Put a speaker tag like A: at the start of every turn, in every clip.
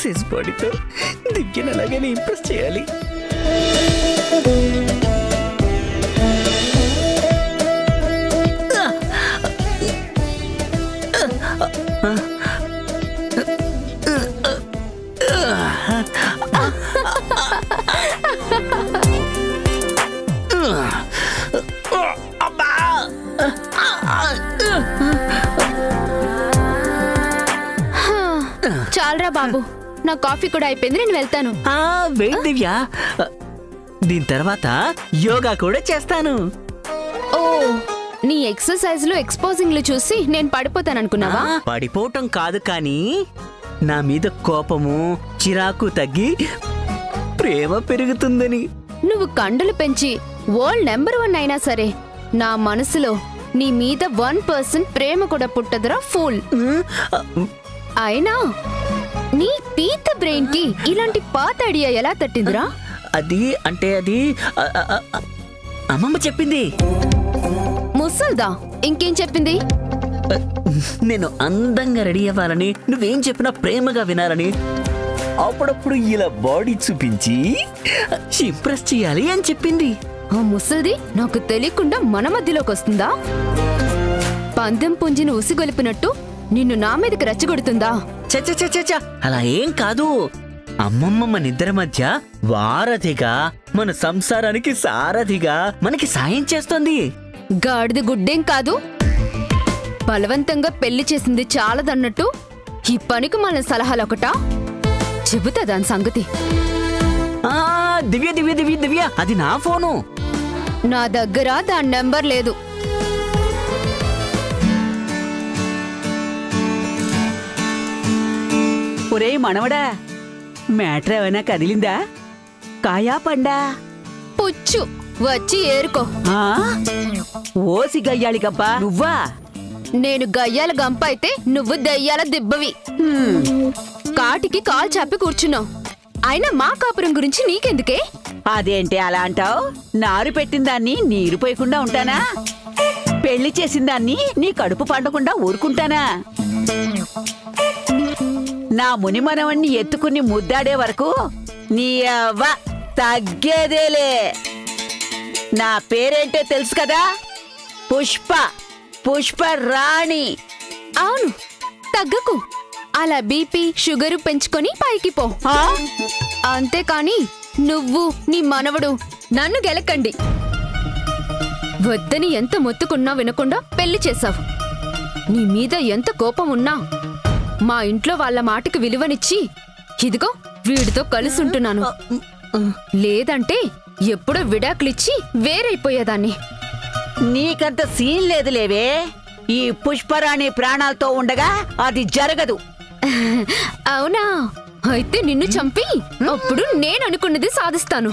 A: Exercise బాడీతో దివ్యను అలాగనే impress చేయాలి అబ్బా
B: చాలరా బాబు నా కాఫీ కూడా అయిపోయింది నేను వెళ్తాను
A: ఆ, వెయిట్ దివ్య దీని తర్వాత యోగా కూడా చేస్తాను
B: ఓ నీ ఎక్సర్సైజ్ లో ఎక్స్పోజింగ్లు చూసి నేను పడిపోతాను అనుకున్నావా
A: ఆ, పడిపోవటం కాదు కానీ నా మీద కోపము చిరాకు తగ్గి ప్రేమ పెరుగుతుందని
B: నువ్వు కండలు పెంచి వరల్డ్ నెంబర్ వన్ అయినా సరే నా మనసులో నీ మీద వన్ పర్సెంట్ ప్రేమ కూడా పుట్టదురా ఫూల్
A: ఉమ్, ఆ,
B: అయినా నీ పీత బ్రెయిన్ కి ఇలాంటి పాత ఐడియా ఎలా తట్టిందిరా
A: అది అంటే అది ఆ, ఆ, ఆ, అమ్మమ్మ చెప్పింది
B: ముసల్దా ఇంకేం చెప్పింది
A: నేను అందంగా రెడీ అవ్వాలని నువ్వేం చెప్పినా ప్రేమగా వినాలని అప్పుడప్పుడు ఇలా బాడీ చూపించి ఇంప్రెస్ చేయాలి అని చెప్పింది
B: ఆ ముసల్ది నాకు తెలియకుండా మన మధ్యలోకి వస్తుందా పందెం పుంజిని ఉసిగొలిపినట్టు నిన్ను నా మీదకి రెచ్చగొడుతుందా
A: చచ్చ చచ్చ చ, అలా ఏం కాదు అమ్మమ్మ మన ఇద్దరి మధ్య వారధిగా మన సంసారానికి సారథిగా మనకి సాయం చేస్తుంది
B: గాడిద గుడ్డేం కాదు బలవంతంగా పెళ్లి చేసింది చాలదన్నట్టు ఈ పనికి మన సలహాలు ఒకటా చెబుతా దాని సంగతి
A: ఆ దివ్య దివ్య దివ్య దివ్య అది నా ఫోను
B: నా దగ్గర దాని నెంబర్ లేదు
C: ఒరే మనవడా మ్యాటర్ ఏమైనా కదిలిందా కాయా పండా
B: పుచ్చు వచ్చి ఏరుకో
C: ఆ? ఓసి గయ్యాళి గబ్బా నువ్వా
B: నేను గయ్యాల గంప అయితే నువ్వు దయ్యాల దిబ్బవి
C: హ్మ్.
B: కాటికి కాలు చాపి కూర్చున్నావు అయినా మా కాపురం గురించి నీకెందుకే
C: అదేంటి అలా అంటావు నారు పెట్టిన దాన్ని నీరు పోయకుండా ఉంటానా పెళ్లి చేసిన దాన్ని నీ కడుపు పండకుండా ఊరుకుంటానా నా ముని మనవణ్ణి ఎత్తుకుని ముద్దాడే వరకు నీ అవ్వ తగ్గేదేలే నా పేరేంటో తెలుసు కదా పుష్ప పుష్ప రాణి
B: అవును తగ్గకు అలా బీపీ షుగరు పెంచుకొని పైకి పో
C: ఆ?
B: అంతేకాని నువ్వు నీ మనవడు నన్ను గెలకండి వద్దని ఎంత మొత్తుకున్నా వినకుండా పెళ్లి చేశావు నీ మీద ఎంత కోపం ఉన్నా మా ఇంట్లో వాళ్ళ మాటకి విలువనిచ్చి ఇదిగో వీడితో కలిసి ఉంటున్నాను లేదంటే ఎప్పుడో విడాకులిచ్చి వేరైపోయేదాన్ని
C: నీకంత సీన్ లేదు లేవే ఈ పుష్పరాణి ప్రాణాలతో ఉండగా అది జరగదు
B: అవునా అయితే నిన్ను చంపి అప్పుడు నేను అనుకున్నది సాధిస్తాను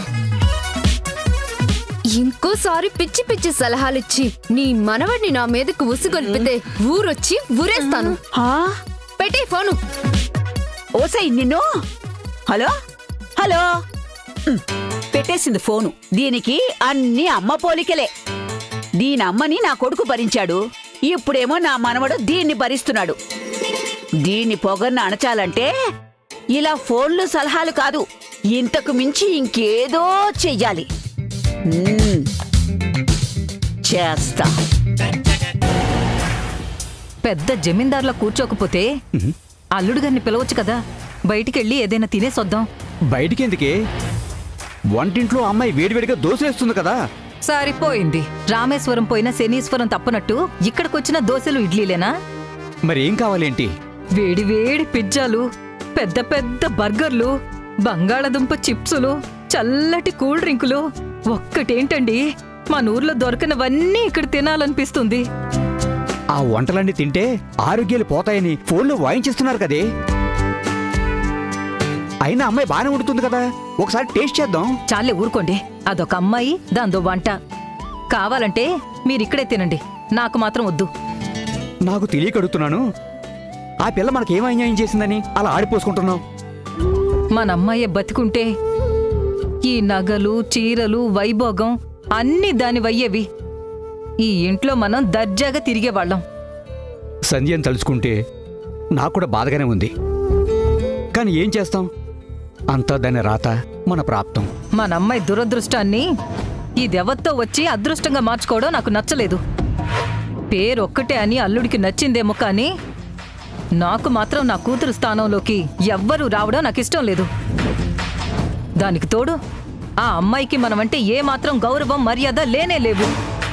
B: ఇంకోసారి పిచ్చి పిచ్చి సలహాలిచ్చి నీ మనవడిని నా మీదకు ఉసిగొల్పితే ఊరొచ్చి ఊరేస్తాను
C: ఆ?
B: పెట్టే ఫోను
C: ఓసై నిన్ను హలో హలో ఉమ్, పెట్టేసింది ఫోను దీనికి అన్ని అమ్మ పోలికలే దీని అమ్మని నా కొడుకు భరించాడు ఇప్పుడేమో నా మనవడు దీన్ని భరిస్తున్నాడు దీని పొగర్ను అణచాలంటే ఇలా ఫోన్లు సలహాలు కాదు ఇంతకు మించి ఇంకేదో చెయ్యాలి ఉమ్, చేస్తా
D: పెద్ద జమీందార్లా కూర్చోకపోతే అల్లుడు గారిని పిలవచ్చు కదా బయటికెళ్ళి ఏదైనా తినేసొద్దాం
E: బయటికెందుకే వంటింట్లో అమ్మాయి వేడివేడిగా దోసేస్తుంది కదా
D: సరిపోయింది రామేశ్వరం పోయిన శనీశ్వరం తప్పనట్టు ఇక్కడికొచ్చిన దోశలు ఇడ్లీలేనా
E: మరి ఏం కావాలేంటి
D: వేడి వేడి పిజ్జాలు పెద్ద పెద్ద బర్గర్లు బంగాళదుంప చిప్సులు చల్లటి కూల్ డ్రింకులు ఒక్కటేంటండి మా ఊర్లో దొరకనవన్నీ ఇక్కడ తినాలనిపిస్తుంది
E: ఆ వంటలన్నీ తింటే ఆరోగ్యాలు పోతాయని ఫోన్లో వాయించేస్తున్నారు కదే అయినా అమ్మాయి బాగానే వండుతుంది కదా ఒకసారి టేస్ట్ చేద్దాం
D: చాలే ఊరుకోండి అదొక అమ్మాయి దాంతో వంట కావాలంటే మీరిక్కడే తినండి నాకు మాత్రం వద్దు
E: నాకు తెలియక అడుగుతున్నాను ఆ పిల్ల మనకి ఏం అన్యాయం చేసిందని అలా ఆడిపోసుకుంటున్నావు
D: మన అమ్మాయి బతికుంటే ఈ నగలు చీరలు వైభోగం అన్నీ దాని వయ్యేవి ఈ ఇంట్లో మనం దర్జాగా తిరిగేవాళ్ళం
E: సంధ్యని తలుచుకుంటే నాకు కూడా బాధగానే ఉంది కానీ కానీ ఏం చేస్తాం అంతా దాని రాత మన ప్రాప్తం
D: మన అమ్మాయి దురదృష్టాన్ని ఇదెవత్తో వచ్చి అదృష్టంగా మార్చుకోవడం నాకు నచ్చలేదు పేరు ఒక్కటే అని అల్లుడికి నచ్చిందేమో కానీ నాకు మాత్రం నా కూతురు స్థానంలోకి ఎవ్వరూ రావడం నాకు ఇష్టం లేదు దానికి తోడు ఆ అమ్మాయికి మనమంటే ఏ మాత్రం గౌరవం మర్యాద లేనే లేవు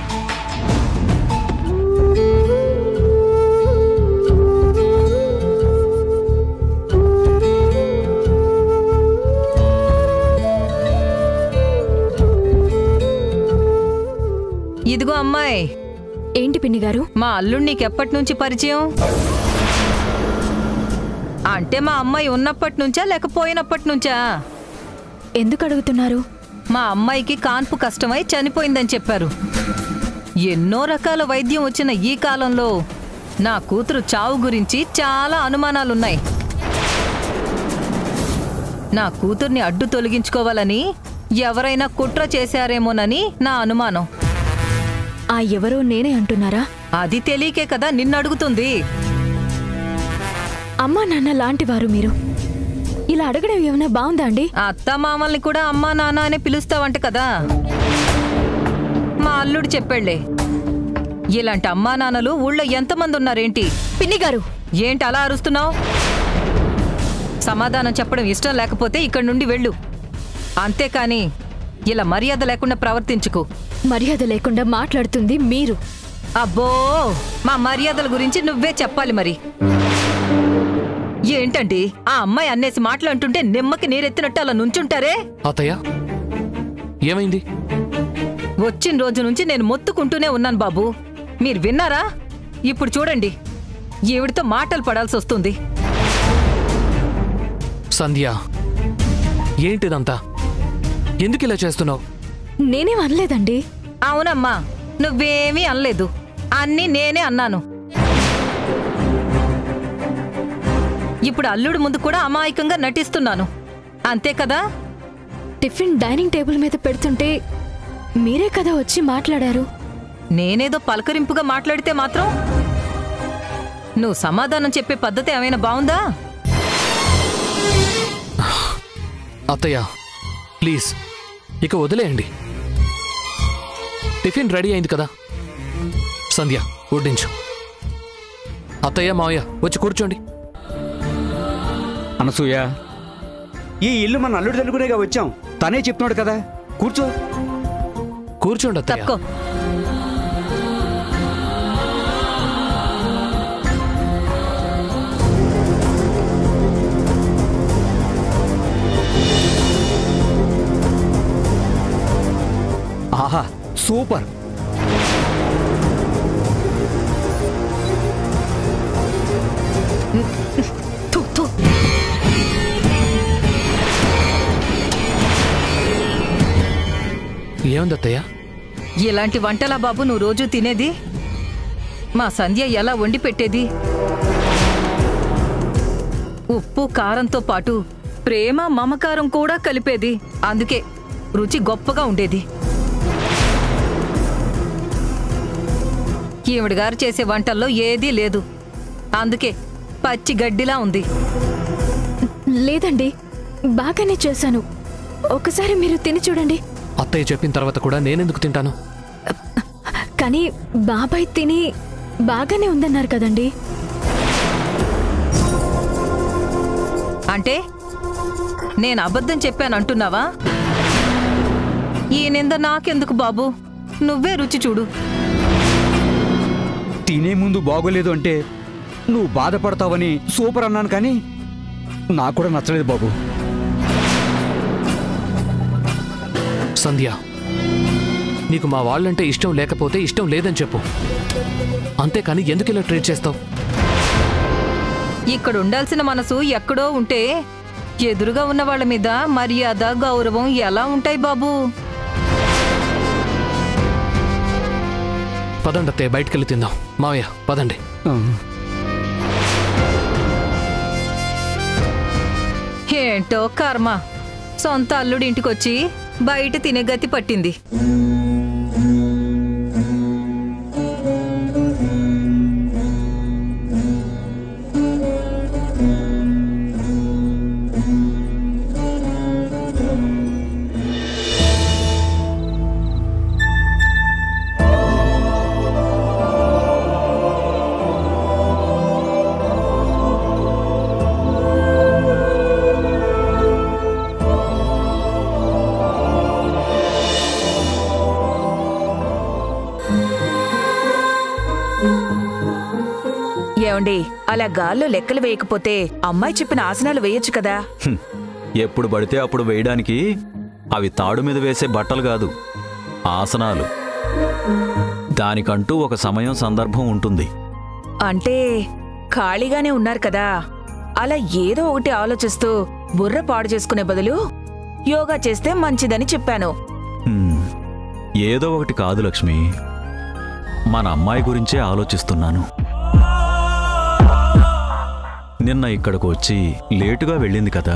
D: ఇదిగో అమ్మాయి
B: ఏంటి పిన్ని గారు
D: మా అల్లుడు నీకెప్పటి నుంచి పరిచయం అంటే మా అమ్మాయి ఉన్నప్పటి నుంచా లేకపోయినప్పటి నుంచా
B: ఎందుకు అడుగుతున్నారు
D: మా అమ్మాయికి కాన్పు కష్టమై చనిపోయిందని చెప్పారు ఎన్నో రకాల వైద్యం వచ్చిన ఈ కాలంలో నా కూతురు చావు గురించి చాలా అనుమానాలున్నాయి నా కూతుర్ని అడ్డు తొలగించుకోవాలని ఎవరైనా కుట్ర చేశారేమోనని నా అనుమానం
B: ఆ ఎవరో నేనే అంటున్నారా
D: అది తెలియకే కదా నిన్నడుగుతుంది
B: అమ్మా నాన్న లాంటి వారు మీరు ఇలా అడగడం ఏమైనా బాగుందా అండి
D: అత్త మామల్ని కూడా అమ్మా నాన్న అనే పిలుస్తావంట కదా మా అల్లుడు చెప్పాళ్లే ఇలాంటి అమ్మా నాన్నలు ఊళ్ళో ఎంతమంది ఉన్నారేంటి
B: పిన్ని గారు
D: ఏంటి అలా అరుస్తున్నావు సమాధానం చెప్పడం ఇష్టం లేకపోతే ఇక్కడి నుండి వెళ్ళు అంతేకాని ఇలా మర్యాద లేకుండా ప్రవర్తించుకు
B: మర్యాద లేకుండా మాట్లాడుతుంది మీరు
D: అబ్బో మా మర్యాదల గురించి నువ్వే చెప్పాలి మరి ఏంటండి ఆ అమ్మాయి అన్నేసి మాట్లాడుతుంటే నిమ్మకి నీరెత్తినట్టు అలా నుంచుంటారే
F: అత్తయ్య ఏమైంది
D: వచ్చిన రోజు నుంచి నేను మొత్తుకుంటూనే ఉన్నాను బాబు మీరు విన్నారా ఇప్పుడు చూడండి ఈవిడితో మాటలు పడాల్సి వస్తుంది
F: సంధ్య ఏంటిదంతా ఎందుకు ఇలా చేస్తున్నావు
B: నేనేం అనలేదండి
D: అవునమ్మా నువ్వేమీ అనలేదు అన్నీ నేనే అన్నాను ఇప్పుడు అల్లుడు ముందు కూడా అమాయకంగా నటిస్తున్నాను అంతే కదా
B: టిఫిన్ డైనింగ్ టేబుల్ మీద పెడుతుంటే మీరే కదా వచ్చి మాట్లాడారు
D: నేనేదో పలకరింపుగా మాట్లాడితే మాత్రం నువ్వు సమాధానం చెప్పే పద్ధతి ఏమైనా బావుందా
F: అత్తయ్య ప్లీజ్ ఇక వదిలేయండి టిఫిన్ రెడీ అయింది కదా సంధ్య వడ్డించు అత్తయ్య మావయ్య వచ్చి కూర్చోండి
E: అనసూయ ఈ ఇల్లు మన అల్లుడి తెలుగునేగా వచ్చాం తనే చెప్తున్నాడు కదా కూర్చో
F: కూర్చోండి అత్తయ్య
D: తప్పుకో
E: ఆహా సూపర్
D: థు, థు.
F: ఏముంది అత్తయ్య
D: ఇలాంటి వంటలా బాబు నువ్వు రోజు తినేది మా సంధ్య ఎలా వండి పెట్టేది ఉప్పు కారంతో పాటు ప్రేమ మమకారం కూడా కలిపేది అందుకే రుచి గొప్పగా ఉండేది ఈవిడ గారు చేసే వంటల్లో ఏదీ లేదు అందుకే పచ్చి గడ్డిలా ఉంది
B: లేదండి బాగానే చేశాను ఒకసారి మీరు తిని చూడండి
F: అత్తయ్య చెప్పిన తర్వాత కూడా నేనెందుకు తింటాను
B: కానీ బాబాయ్ తిని బాగానే ఉందన్నారు కదండి
D: అంటే నేను అబద్ధం చెప్పాను అంటున్నావా ఈ నింద నాకెందుకు బాబు నువ్వే రుచి చూడు
E: తినే ముందు బాగోలేదు అంటే నువ్వు బాధపడతావని సూపర్ అన్నాను కానీ నాకు కూడా నచ్చలేదు బాబు
F: సంధ్య నీకు మా వాళ్ళంటే ఇష్టం లేకపోతే ఇష్టం లేదని చెప్పు అంతేకాని ఎందుకు ఇలా ట్రీట్ చేస్తావు
D: ఇక్కడ ఉండాల్సిన మనసు ఎక్కడో ఉంటే ఎదురుగా ఉన్న వాళ్ళ మీద మర్యాద గౌరవం ఎలా ఉంటాయి బాబు
F: పదండి అత్తయ్య బయటకెళ్ళి తిందాం మావయ్య పదండి
E: ఆ,
D: ఏంటో కర్మ సొంత అల్లుడి ఇంటికొచ్చి బయట తినే గతి పట్టింది
G: అలా గాల్లో లెక్కలు వేయకపోతే అమ్మాయి చెప్పిన ఆసనాలు వేయొచ్చు కదా
H: హ్మ్. ఎప్పుడు పడితే అప్పుడు వేయడానికి అవి తాడు మీద వేసే బట్టలు కాదు ఆసనాలు దానికంటూ ఒక సమయం సందర్భం ఉంటుంది
G: అంటే ఖాళీగానే ఉన్నారు కదా అలా ఏదో ఒకటి ఆలోచిస్తూ బుర్ర పాడు చేసుకునే బదులు యోగా చేస్తే మంచిదని చెప్పాను
H: హ్మ్. ఏదో ఒకటి కాదు లక్ష్మి మన అమ్మాయి గురించే ఆలోచిస్తున్నాను నిన్న ఇక్కడికి వచ్చి లేటుగా వెళ్ళింది కదా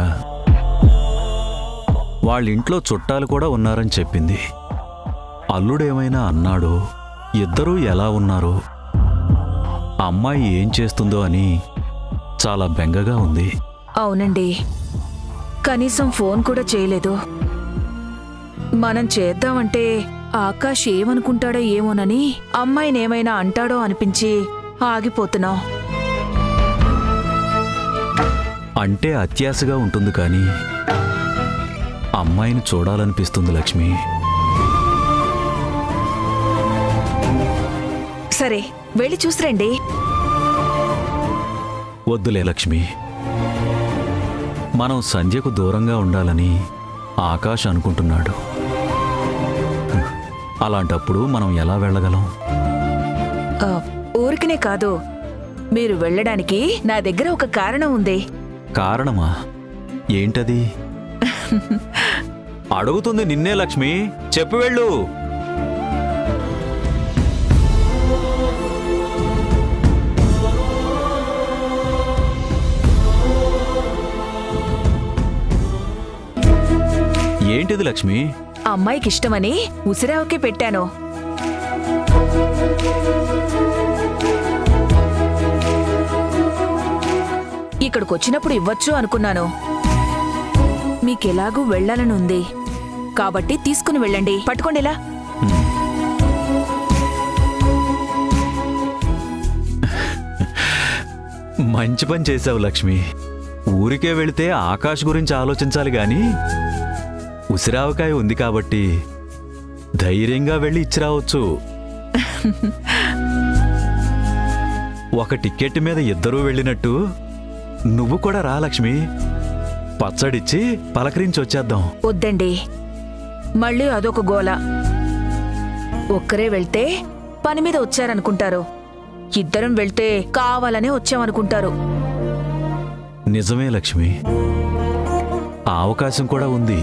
H: వాళ్ళింట్లో చుట్టాలు కూడా ఉన్నారని చెప్పింది అల్లుడేమైనా అన్నాడో ఇద్దరూ ఎలా ఉన్నారో అమ్మాయి ఏం చేస్తుందో అని చాలా బెంగగా ఉంది
G: అవునండి కనీసం ఫోన్ కూడా చేయలేదు మనం చేద్దామంటే ఆకాష్ ఏమనుకుంటాడో ఏమోనని అమ్మాయినేమైనా అంటాడో అనిపించి ఆగిపోతున్నాం
H: అంటే అత్యాశగా ఉంటుంది కానీ అమ్మాయిని చూడాలనిపిస్తుంది లక్ష్మి
G: సరే వెళ్ళి చూసిరండి
H: వద్దులే లక్ష్మి మనం సంధ్యకు దూరంగా ఉండాలని ఆకాష్ అనుకుంటున్నాడు హ్మ్. అలాంటప్పుడు మనం ఎలా వెళ్ళగలం
G: ఆ, ఊరికనే కాదు మీరు వెళ్ళడానికి నా దగ్గర ఒక కారణం ఉంది
H: కారణమా ఏంటది అడుగుతుంది నిన్నే లక్ష్మి చెప్పు వెళ్ళు ఏంటిది లక్ష్మి
G: అమ్మాయికి ఇష్టమని ఉసిరావకే పెట్టాను ఇక్కడికొచ్చినప్పుడు ఇవ్వచ్చు అనుకున్నాను మీకెలాగూ వెళ్ళాలని ఉంది కాబట్టి తీసుకుని వెళ్ళండి పట్టుకోండి ఇలా
H: మంచి పని చేశావు లక్ష్మి ఊరికే వెళితే ఆకాష్ గురించి ఆలోచించాలి గాని ఉసిరావకాయ ఉంది కాబట్టి ధైర్యంగా వెళ్ళి ఇచ్చి రావచ్చు ఒక టికెట్ మీద ఇద్దరూ వెళ్ళినట్టు నువ్వు కూడా రా లక్ష్మి పచ్చడిచ్చి పలకరించి వచ్చేద్దాం
G: వద్దండి మళ్ళీ అదొక గోల ఒక్కరే వెళ్తే పని మీద వచ్చారనుకుంటారు ఇద్దరం వెళ్తే కావాలనే వచ్చామనుకుంటారు
H: నిజమే లక్ష్మి ఆ అవకాశం కూడా ఉంది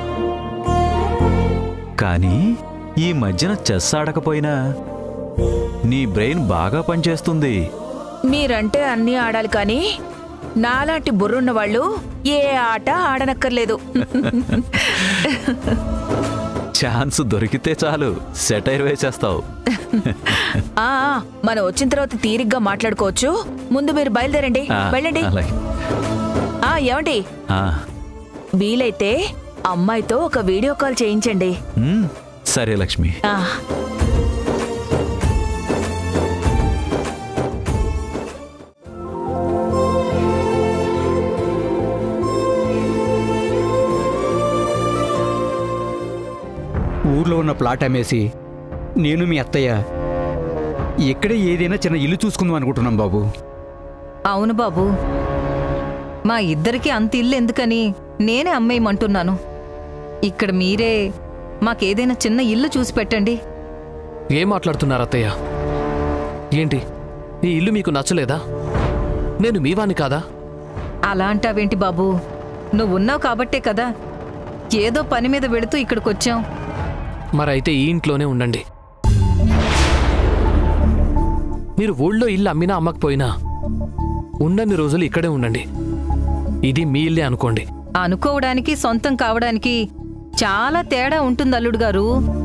H: కానీ ఈ మధ్యన చెస్ ఆడకపోయినా నీ బ్రెయిన్ బాగా పనిచేస్తుంది
G: మీరంటే అన్నీ ఆడాలి కానీ నాలాంటి బుర్రున్న వాళ్ళు ఏ ఆట ఆడనక్కర్లేదు
H: ఛాన్స్ దొరికితే చాలు సెటైర్ వేసేస్తావు
G: ఆ ఆ, మనం వచ్చిన తర్వాత తీరిగ్గా మాట్లాడుకోవచ్చు ముందు మీరు బయలుదేరండి
H: ఆ,
G: వెళ్ళండి
H: అలాగే
G: ఆ ఏమండి
H: ఆ,
G: వీలైతే అమ్మాయితో ఒక వీడియో కాల్ చేయించండి
H: ఉమ్, సరే లక్ష్మి
G: ఆ
E: ఊర్లో ఉన్న ప్లాట్ అమ్మేసి నేను మీ అత్తయ్య ఇక్కడే ఏదైనా చిన్న ఇల్లు చూసుకుందాం అనుకుంటున్నాం బాబు
D: అవును బాబు మా ఇద్దరికి అంత ఇల్లు ఎందుకని నేనే అమ్మేయమంటున్నాను ఇక్కడ మీరే మాకేదైనా చిన్న ఇల్లు చూసి పెట్టండి
F: ఏం మాట్లాడుతున్నారు అత్తయ్య ఏంటి ఈ ఇల్లు మీకు నచ్చలేదా నేను మీవాణ్ణి కాదా
D: అలా అంటావేంటి బాబు నువ్వున్నావు కాబట్టే కదా ఏదో పని మీద వెళుతూ ఇక్కడికొచ్చాం
F: మరైతే ఈ ఇంట్లోనే ఉండండి మీరు ఊళ్ళో ఇల్లు అమ్మినా అమ్మకపోయినా ఉండని రోజులు ఇక్కడే ఉండండి ఇది మీ ఇల్లే అనుకోండి
D: అనుకోవడానికి సొంతం కావడానికి చాలా తేడా ఉంటుంది అల్లుడు గారు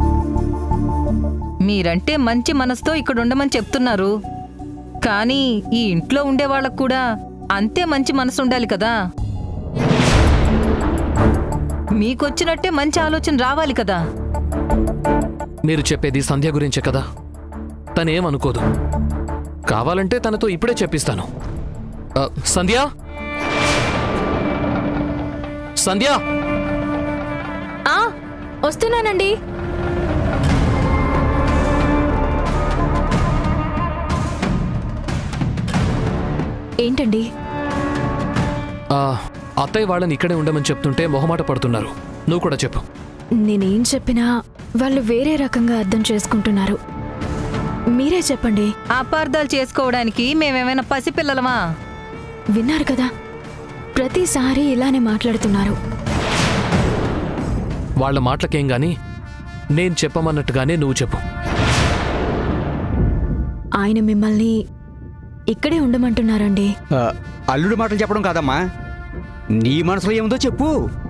D: మీరంటే మంచి మనసుతో ఇక్కడ ఉండమని చెప్తున్నారు కానీ ఈ ఇంట్లో ఉండే వాళ్ళకు కూడా అంతే మంచి మనసు ఉండాలి కదా మీకొచ్చినట్టే మంచి ఆలోచన రావాలి కదా
F: మీరు చెప్పేది సంధ్య గురించే కదా తనేం అనుకోదు కావాలంటే తనతో ఇప్పుడే చెప్పిస్తాను ఆ, సంధ్య సంధ్య
B: ఆ వస్తున్నానండి
I: ఏంటండి
F: ఆ, అత్తయ్య వాళ్ళని ఇక్కడే ఉండమని చెప్తుంటే మొహమాట పడుతున్నారు నువ్వు కూడా చెప్పు
I: నేనేం చెప్పినా వాళ్ళు వేరే రకంగా అర్థం చేసుకుంటున్నారు మీరే చెప్పండి
D: అపార్థాలు చేసుకోవడానికి మేమేమైనా పసిపిల్లలమా
I: విన్నారు కదా ప్రతిసారి ఇలానే మాట్లాడుతున్నారు
F: వాళ్ళ మాటలకేం గాని నేను చెప్పమన్నట్టుగానే నువ్వు చెప్పు
I: ఆయన మిమ్మల్ని ఇక్కడే ఉండమంటున్నారండి
E: ఆ, అల్లుడు మాటలు చెప్పడం కాదమ్మా నీ మనసులో ఏముందో చెప్పు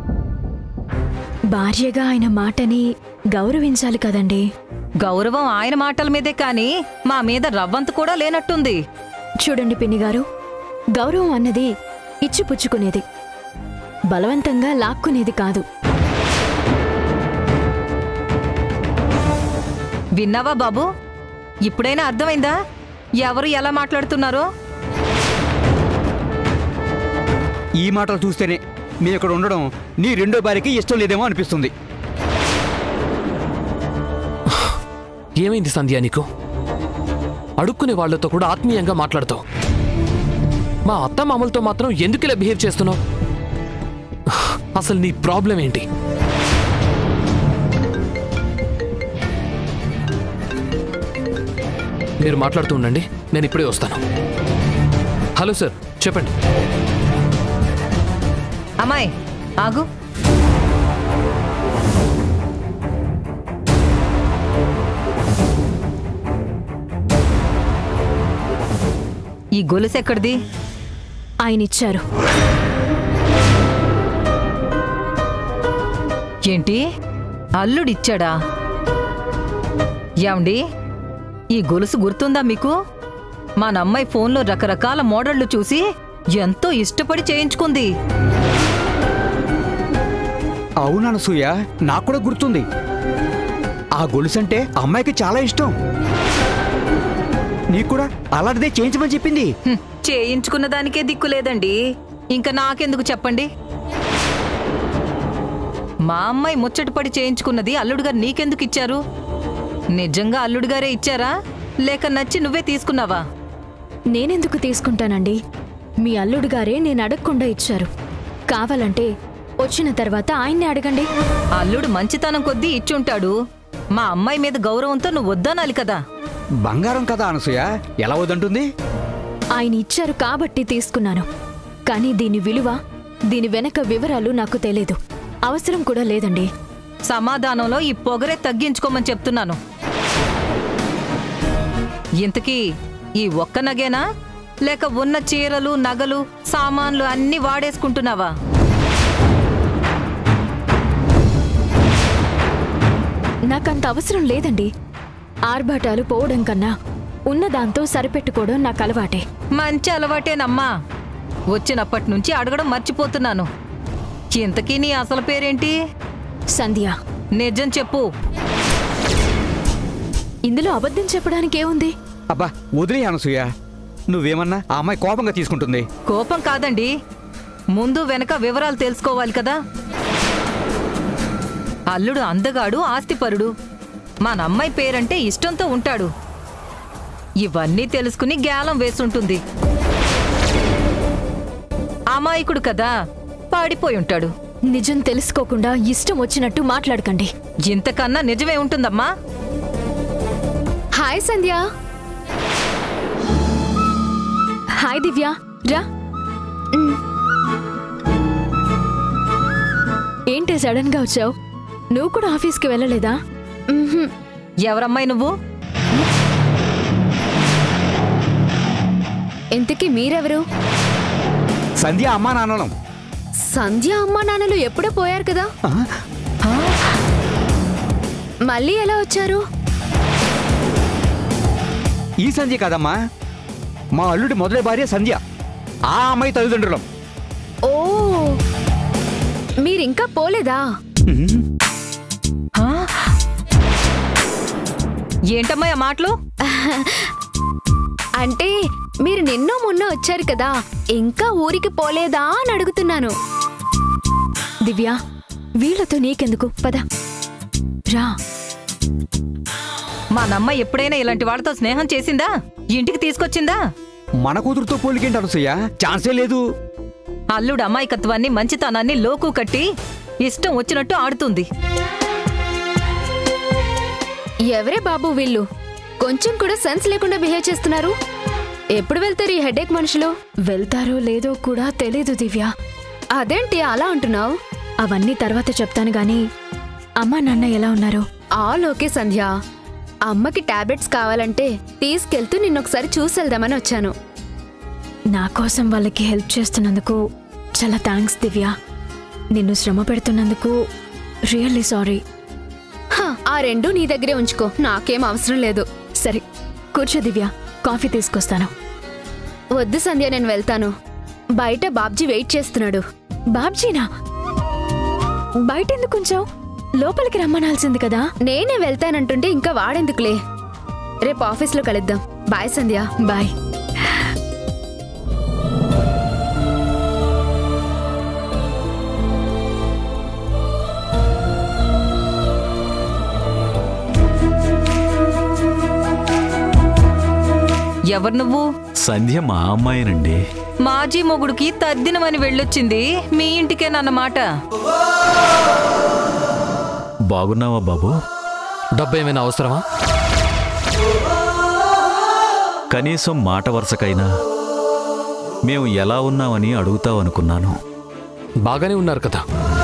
I: భార్యగా ఆయన మాటని గౌరవించాలి కదండి
D: గౌరవం ఆయన మాటల మీదే కానీ మా మీద రవ్వంత కూడా లేనట్టుంది
I: చూడండి పిన్ని గారు గౌరవం అన్నది ఇచ్చిపుచ్చుకునేది బలవంతంగా లాక్కునేది కాదు
D: విన్నావా బాబు ఇప్పుడైనా అర్థమైందా ఎవరు ఎలా మాట్లాడుతున్నారో
E: ఈ మాటలు చూస్తేనే మీ ఇక్కడ ఉండడం నీ రెండో భార్యకి ఇష్టం లేదేమో అనిపిస్తుంది
F: ఏమైంది సంధ్య నీకు అడుక్కునే వాళ్ళతో కూడా ఆత్మీయంగా మాట్లాడతావు మా అత్త మామలతో మాత్రం ఎందుకు ఇలా బిహేవ్ చేస్తున్నావు అసలు నీ ప్రాబ్లం ఏంటి మీరు మాట్లాడుతూ ఉండండి నేను ఇప్పుడే వస్తాను హలో సార్ చెప్పండి
D: అమ్మాయి ఆగు ఈ గొలుసు ఎక్కడిది
I: ఆయన ఇచ్చారు
D: ఏంటి అల్లుడిచ్చాడా ఏమండి ఈ గొలుసు గుర్తుందా మీకు మా నమ్మాయి ఫోన్లో రకరకాల మోడళ్లు చూసి ఎంతో ఇష్టపడి చేయించుకుంది
E: అవును అనసూయ నాకు కూడా గుర్తుంది ఆ గొలుసు అంటే అమ్మాయికి చాలా ఇష్టం నీకు కూడా అలాంటిదే చేయించమని చెప్పింది
D: హ్మ్, చేయించుకున్న దానికే దిక్కు లేదండి ఇంకా నాకెందుకు చెప్పండి మా అమ్మాయి ముచ్చటపడి చేయించుకున్నది అల్లుడు గారు నీకెందుకు ఇచ్చారు నిజంగా అల్లుడు గారే ఇచ్చారా లేక నచ్చి నువ్వే తీసుకున్నావా
I: నేనెందుకు తీసుకుంటానండి మీ అల్లుడు గారే నేను అడగకుండా ఇచ్చారు కావాలంటే వచ్చిన తర్వాత ఆయన్ని అడగండి
D: అల్లుడు మంచితనం కొద్దీ ఇచ్చుంటాడు మా అమ్మాయి మీద గౌరవంతో నువ్వు వద్దనాలి కదా
E: బంగారం కదా అనసూయ ఎలా వద్దంటుంది
I: ఆయన ఇచ్చారు కాబట్టి తీసుకున్నాను కానీ దీని విలువ దీని వెనక వివరాలు నాకు తెలియదు అవసరం కూడా లేదండి
D: సమాధానంలో ఈ పొగరే తగ్గించుకోమని చెప్తున్నాను ఇంతకీ ఈ ఒక్క నగేనా లేక ఉన్న చీరలు నగలు సామాన్లు అన్నీ వాడేసుకుంటున్నావా
I: నాకంత అవసరం లేదండి ఆర్భాటాలు పోవడం కన్నా ఉన్నదాంతో సరిపెట్టుకోవడం నాకు అలవాటే
D: మంచి అలవాటేనమ్మా వచ్చినప్పటి నుంచి అడగడం మర్చిపోతున్నాను ఇంతకీ నీ అసలు పేరేంటి
I: సంధ్య
D: నిజం చెప్పు
I: ఇందులో అబద్ధం చెప్పడానికి ఏముంది
E: అబ్బా వదిలే అనసూయ నువ్వేమన్నా ఆ అమ్మాయి కోపంగా తీసుకుంటుంది
D: కోపం కాదండి ముందు వెనక వివరాలు తెలుసుకోవాలి కదా అల్లుడు అందగాడు ఆస్తిపరుడు మా నమ్మాయి పేరంటే ఇష్టంతో ఉంటాడు ఇవన్నీ తెలుసుకుని గ్యాలం వేసుంటుంది అమాయకుడు కదా పాడిపోయి ఉంటాడు
I: నిజం తెలుసుకోకుండా ఇష్టం వచ్చినట్టు మాట్లాడకండి
D: ఇంతకన్నా నిజమే ఉంటుందమ్మా
I: హాయ్ సంధ్య హాయ్ దివ్య రా మ్. ఏంటి సడన్ గా వచ్చావు నువ్వు కూడా ఆఫీస్కి వెళ్ళలేదా మ్హూ.
D: ఎవరమ్మాయి నువ్వు
B: ఇంతకీ మీరెవరు
E: సంధ్య అమ్మా నాన్నలం
B: సంధ్య అమ్మా నాన్నలు ఎప్పుడో పోయారు కదా మళ్ళీ ఎలా వచ్చారు
E: ఈ సంధ్య కాదమ్మా మా అల్లుడి మొదటి భార్య సంధ్య ఆ అమ్మాయి తల్లిదండ్రులం
B: ఓ మీరింకా పోలేదా
D: ఆ? ఏంటమ్మా ఆ మాటలు
B: అంటే మీరు నిన్నో మొన్న వచ్చారు కదా ఇంకా ఊరికి పోలేదా అని అడుగుతున్నాను
I: దివ్య వీళ్ళతో నీకెందుకు పద రా
D: మా నమ్మ ఎప్పుడైనా ఇలాంటి వాళ్ళతో స్నేహం చేసిందా ఇంటికి తీసుకొచ్చిందా
E: మన కూతురుతో పోలికేంటి అనసూయ ఛాన్సే లేదు
D: అల్లుడు అమాయకత్వాన్ని మంచితనాన్ని లోకు కట్టి ఇష్టం వచ్చినట్టు ఆడుతుంది
B: ఎవరే బాబు వీళ్ళు కొంచెం కూడా సెన్స్ లేకుండా బిహేవ్ చేస్తున్నారు ఎప్పుడు వెళ్తారు ఈ హెడేక్ మనుషులు
I: వెళ్తారో లేదో కూడా తెలీదు దివ్య
B: అదేంటి అలా అంటున్నావు
I: అవన్నీ తర్వాత చెప్తాను గాని అమ్మా నాన్న ఎలా ఉన్నారు
B: ఆల్ ఓకే సంధ్య అమ్మకి టాబ్లెట్స్ కావాలంటే తీసుకెళ్తూ నిన్నొకసారి చూసెళ్దామని వచ్చాను
I: నా కోసం వాళ్ళకి హెల్ప్ చేస్తున్నందుకు చాలా థ్యాంక్స్ దివ్య నిన్ను శ్రమ పెడుతున్నందుకు రియల్లీ సారీ
B: హ, ఆ రెండు నీ దగ్గరే ఉంచుకో నాకేం అవసరం లేదు
I: సరే కూర్చో దివ్య కాఫీ తీసుకొస్తాను
B: వద్దు సంధ్య నేను వెళ్తాను బయట బాబ్జీ వెయిట్ చేస్తున్నాడు
I: బాబ్జీనా బయట ఎందుకు కొంచెం లోపలికి రమ్మనాల్సింది కదా
B: నేనే వెళ్తానంటుంటే ఇంకా వాడెందుకులే రేపు ఆఫీస్లో కలుద్దాం బాయ్ సంధ్య
I: బాయ్
D: ఎవరు నువ్వు
H: సంధ్య మా అమ్మాయినండి
D: మాజీ మొగుడికి తద్దినమని వెళ్ళొచ్చింది మీ ఇంటికేనన్నమాట
H: బాగున్నావా బాబు
F: డబ్బు ఏమైనా అవసరమా
H: కనీసం మాట వరుసకైనా మేము ఎలా ఉన్నామని అడుగుతావనుకున్నాను
F: బాగానే ఉన్నారు కదా